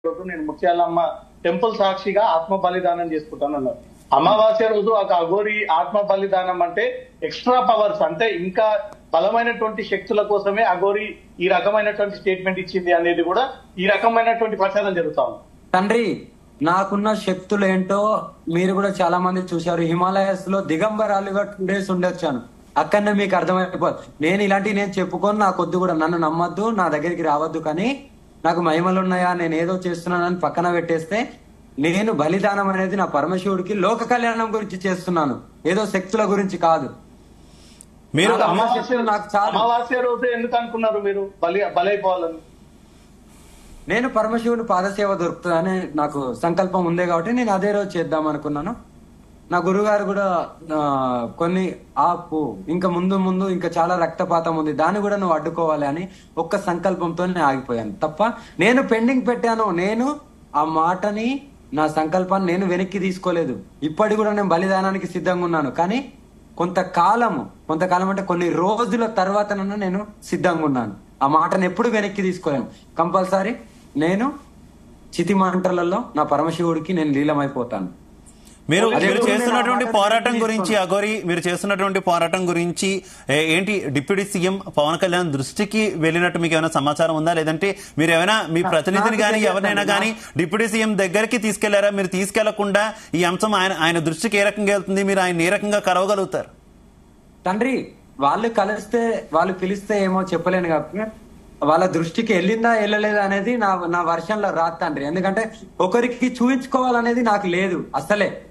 రోజు నేను ముత్యాలమ్మ టెంపుల్ సాక్షిగా ఆత్మ బలిదానం చేసుకుంటాను అన్నారు అమావాస్య రోజు ఒక అఘోరి ఆత్మ బలిదానం అంటే ఎక్స్ట్రా పవర్స్ అంటే ఇంకా బలమైనటువంటి శక్తుల కోసమే అఘోరి ఈ రకమైనటువంటి స్టేట్మెంట్ ఇచ్చింది అనేది కూడా ఈ రకమైనటువంటి ప్రచారం జరుగుతా ఉంది తండ్రి నాకున్న శక్తులు ఏంటో మీరు కూడా చాలా మంది చూశారు హిమాలయస్ లో దిగంబరాలుగా టూ డేస్ ఉండొచ్చాను అక్కడనే మీకు అర్థమైపోదు నేను ఇలాంటివి నేను చెప్పుకొని నా కొద్ది కూడా నన్ను నమ్మద్దు నా దగ్గరికి రావద్దు కానీ నాకు మహిమలు ఉన్నాయా నేను ఏదో చేస్తున్నానని పక్కన పెట్టేస్తే నేను బలిదానం అనేది నా పరమశివుడికి లోక కళ్యాణం గురించి చేస్తున్నాను ఏదో శక్తుల గురించి కాదు మీరు నాకు అమావాస్య శక్తులు నాకు చాలు అమావాస్య రోజు ఎందుకు అనుకున్నారు మీరు బలి బలైపోవాలని నేను పరమశివుని పాదసేవ దొరుకుతుందని నాకు సంకల్పం ఉందే కాబట్టి నేను అదే రోజు చేద్దాం అనుకున్నాను నా గురుగారు కూడా ఆ, కొన్ని ఆపు ఇంకా ముందు ముందు ఇంకా చాలా రక్తపాతం ఉంది దాన్ని కూడా నువ్వు అడ్డుకోవాలి అని ఒక్క సంకల్పంతో నేను ఆగిపోయాను తప్ప నేను పెండింగ్ పెట్టాను నేను ఆ మాటని నా సంకల్పాన్ని నేను వెనక్కి తీసుకోలేదు ఇప్పటి కూడా నేను బలిదానానికి సిద్ధంగా ఉన్నాను కానీ కొంతకాలము కొంతకాలం అంటే కొన్ని రోజుల తర్వాతనన్నా నేను సిద్ధంగా ఉన్నాను ఆ మాటను ఎప్పుడు వెనక్కి తీసుకోలేను కంపల్సరీ నేను చితి మంటలలో నా పరమశివుడికి నేను లీలమైపోతాను మీరు అదే మీరు రోజు నేను చేస్తున్నటువంటి ఆ మాట పోరాటం తీసుకున్నాను. గురించి అగోరి మీరు చేస్తున్నటువంటి పోరాటం గురించి ఏ- ఏంటి డిప్యూటీ సీఎం పవన్ కళ్యాణ్ దృష్టికి వెళ్ళినట్టు మీకు ఏమైనా సమాచారం ఉందా లేదంటే మీరు ఏమైనా మీ ప్రతినిధిని నాకు కానీ తెలియదు ఎవరినైనా అండి. కానీ డిప్యూటీ సీఎం దగ్గరికి తీసుకెళ్లారా మీరు తీసుకెళ్లకుండా ఈ అంశం ఆయన ఆయన దృష్టికి ఏ రకంగా వెళ్తుంది మీరు ఆయన ఏ రకంగా కలవగలుగుతారు తండ్రి వాళ్ళు కలిస్తే వాళ్ళు పిలిస్తే ఏమో చెప్పలేను కాబట్టి వాళ్ళ దృష్టికి వెళ్ళిందా వెళ్ళలేదా అనేది నా నా వర్షంలో రాదు తండ్రి ఎందుకంటే ఒకరికి చూపించుకోవాలనేది నాకు లేదు అసలే